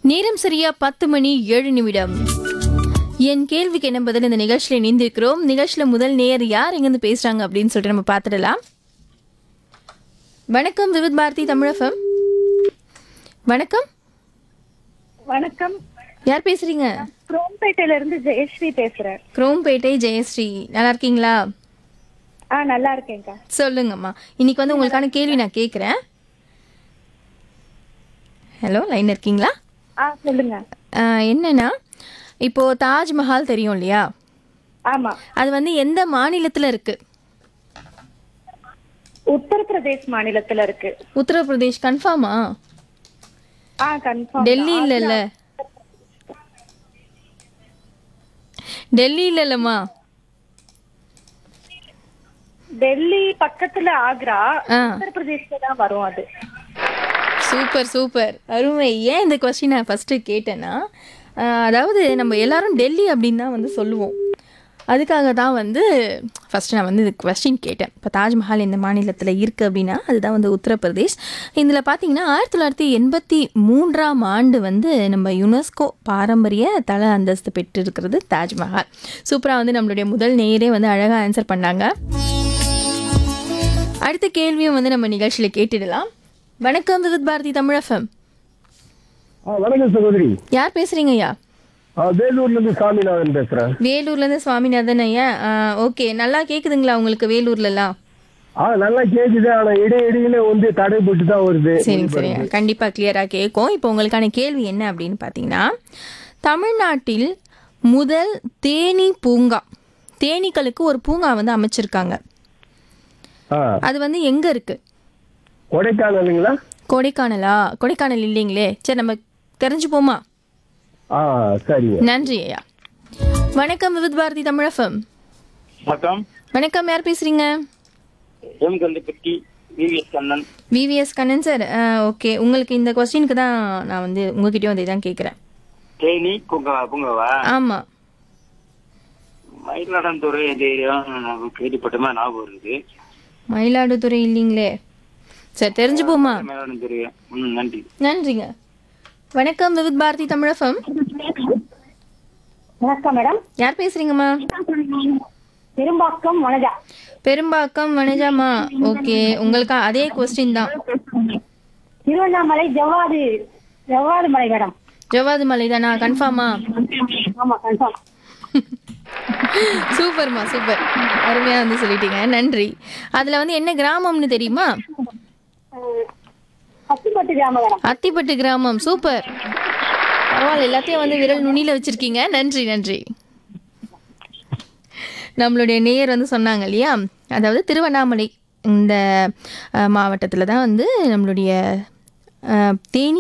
நேரம் சரியா பத்து மணி ஏழு நிமிடம் என் கேள்விக்கு என்ன பதில் இந்த நிகழ்ச்சியில் இணைந்திருக்கிறோம் நிகழ்ச்சியில் முதல் நேர் யார் எங்கேருந்து பேசுறாங்க அப்படின்னு சொல்லிட்டு நம்ம பார்த்துடலாம் வணக்கம் விவித் பாரதி தமிழகம் வணக்கம் வணக்கம் யார் பேசுறீங்க குரோம்பேட்டையில இருந்து ஜெயஸ்ரீ பேசுறேன் குரோம்பேட்டை ஜெயஸ்ரீ நல்லா இருக்கீங்களா ஆ நல்லா இருக்கேன்க்கா சொல்லுங்கம்மா இன்னைக்கு வந்து உங்களுக்கான கேள்வி நான் கேட்குறேன் ஹலோ லைன் இருக்கீங்களா ஆ சொல்லுங்க ஆஹ் என்னன்னா இப்போ தாஜ்மஹால் தெரியும் இல்லையா ஆமா அது வந்து எந்த மாநிலத்தில் இருக்கு உத்தரப்பிரதேஷ் மாநிலத்துல இருக்கு உத்தரப்பிரதேஷ் கன்ஃபார்மா ஆ கன்ஃபார்ம் டெல்லி இல்லைல்ல டெல்லி இல்லைல்லம்மா டெல்லி பக்கத்துல ஆக்ரா ஆ உத்தரப்பிரதேஷ்ல தான் வரும் அது சூப்பர் சூப்பர் அருமை ஏன் இந்த கொஸ்டின் நான் ஃபஸ்ட்டு கேட்டேன்னா ஆஹ் அதாவது நம்ம எல்லாரும் டெல்லி அப்படின்னு தான் வந்து சொல்லுவோம் அதுக்காக தான் வந்து ஃபஸ்ட்டு நான் வந்து இது கொஸ்டின் கேட்டேன் இப்போ தாஜ்மஹால் எந்த மாநிலத்தில் இருக்குது அப்படின்னா அதுதான் வந்து உத்தரப்பிரதேஷ் இதில் பார்த்தீங்கன்னா ஆயிரத்தி தொள்ளாயிரத்தி எண்பத்தி மூன்றாம் ஆண்டு வந்து நம்ம யுனெஸ்கோ பாரம்பரிய தல அந்தஸ்து பெற்றிருக்கிறது தாஜ்மஹால் சூப்பராக வந்து நம்மளுடைய முதல் நேரே வந்து அழகாக ஆன்சர் பண்ணாங்க அடுத்த கேள்வியும் வந்து நம்ம நிகழ்ச்சியில் கேட்டுடலாம் வணக்கம் விவித் பாரதி தமிழகம் ஆ, வணக்கம் சகோதரி யார் பேசுறீங்க ஐயா ஆ, வேலூர்ல இருந்து சாமிநாதன் பேசுறேன் வேலூர்லேருந்து சுவாமிநாதன் ஐயா ஓகே நல்லா கேட்குதுங்களா உங்களுக்கு வேலூர்லலாம் ஆ நல்லா கேக்குது ஆனா இடை இடையில வந்து தடை போட்டு தான் வருது சரிங்க சரிங்க கண்டிப்பாக கிளியராக கேட்கும் இப்போ உங்களுக்கான கேள்வி என்ன அப்படின்னு பார்த்தீங்கன்னா தமிழ்நாட்டில் முதல் தேனீ பூங்கா தேனீக்களுக்கு ஒரு பூங்கா வந்து அமைச்சிருக்காங்க ஆ அது வந்து எங்கே இருக்குது கொடைக்கானலுங்களா கொடைக்கானலா கொடைக்கானல் இல்லைங்களே சரி நம்ம தெரிஞ்சுப்போமா ஆ சரிங்க நன்றி ஐயா வணக்கம் விவித் பாரதி தமிழகம் வணக்கம் வணக்கம் யார் பேசுறீங்க M Kallipatti VVS Kannan VVS Kannan sir okay உங்களுக்கு இந்த கொஸ்டினுக்கு தான் நான் வந்து உங்ககிட்டயும் வந்து இதான் கேட்குறேன் தேனி பூங்கா பூங்காவா ஆமாம் மயிலாடந்துறை இந்த ஏரியா கேள்விப்பட்டமா ஞாபகம் இருக்குது மயிலாடுதுறை இல்லைங்களே சரி தெரிஞ்சுப்போமா மயிலாடுதுறை ம் நன்றி நன்றிங்க வணக்கம் விவித் பாரதி தமிழகம் வணக்கம் மேடம் யார் பேசுறீங்கம்மா பெரும்பாக்கம் வனஜா பெரும்பாக்கம் வனஜாமா ஓகே உங்களுக்கு அதே கொஸ்டின் தான் திருவண்ணாமலை ஜவ்வாது ஜவ்வாது மலை மேடம் ஜவாது மலை தானா கன்ஃபார்மா ஆமா கன்ஃபார்ம் சூப்பர்மா சூப்பர் அருமையாக வந்து சொல்லிட்டீங்க நன்றி அதில் வந்து என்ன கிராமம்னு தெரியுமா பசுப்பட்டு கிராமம் மேடம் அத்திப்பட்டு கிராமம் சூப்பர் பரவாயில்ல எல்லாத்தையும் வந்து விரல் நுனியில வச்சிருக்கீங்க நன்றி நன்றி நம்மளுடைய நேயர் வந்து சொன்னாங்க இல்லையா அதாவது திருவண்ணாமலை இந்த மாவட்டத்தில் தான் வந்து நம்மளுடைய அஹ், தேனி